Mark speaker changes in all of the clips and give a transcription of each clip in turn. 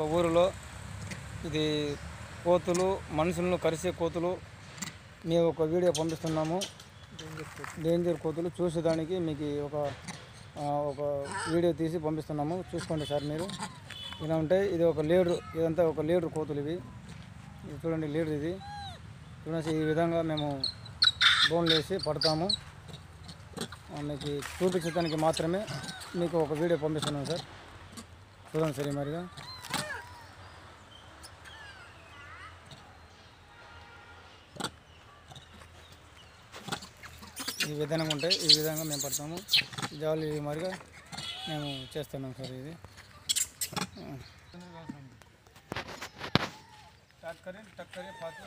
Speaker 1: యొక్క ఊరిలో ఇది కోతులు మనుషులను కరిసే కోతులు మేము ఒక వీడియో పంపిస్తున్నాము డేంజర్ కోతులు చూసేదానికి మీకు ఒక ఆ, ఒక వీడియో తీసి పంపిస్తున్నాము చూసుకోండి సార్ మీరు ఇలా ఉంటాయి ఇది ఒక లీడర్ ఇదంతా ఒక లీడర్ కోతులు ఇవి ఇది చూడండి లీడర్ ఇది చూడండి ఈ విధంగా మేము బోన్లు వేసి పడతాము ఆ, మీకు చూపించడానికి మాత్రమే మీకు ఒక వీడియో పంపిస్తున్నాను సార్ చూడండి సరే మరిగా ఈ విధంగా ఉంటాయి ఈ విధంగా మేము పడతాము జాలి మరిగా మేము చేస్తున్నాం సార్ ఇది టక్కరి టక్కరి పాటు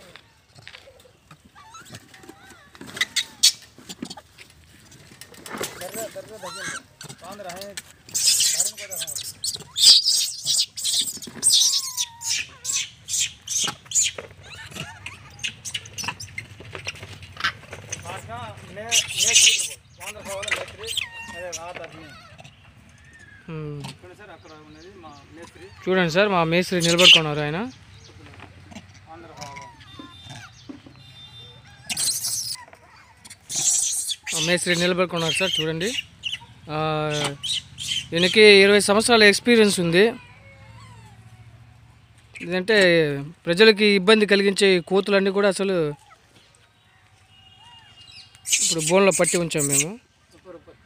Speaker 1: दर्रा दर्रा दर्रा बांध रहे हैं गाड़ी में कोई रहा బాంధ కావాలి మేస్త్రి అదే రాత అగ్ని
Speaker 2: ఉమ్.
Speaker 1: చూడండి సార్ అక్కడ ఉన్నది మా మేస్త్రి
Speaker 2: చూడండి సార్ మా మేస్త్రి నిలబడుకున్నారు ఆయన
Speaker 1: ఆంధ్ర కావాలి
Speaker 2: మా మేస్త్రి నిలబడుకున్నారు సార్ చూడండి ఆ, ఈయనకి ఇరవై సంవత్సరాల ఎక్స్పీరియన్స్ ఉంది ఇదంటే ప్రజలకి ఇబ్బంది కలిగించే ఈ కోతులన్నీ కూడా అసలు ఇప్పుడు బోన్లో పట్టి ఉంచాం మేము
Speaker 1: సూపర్ సూపర్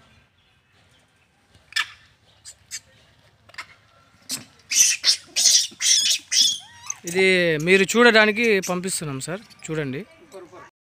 Speaker 2: ఇది మీరు చూడడానికి పంపిస్తున్నాం సార్ చూడండి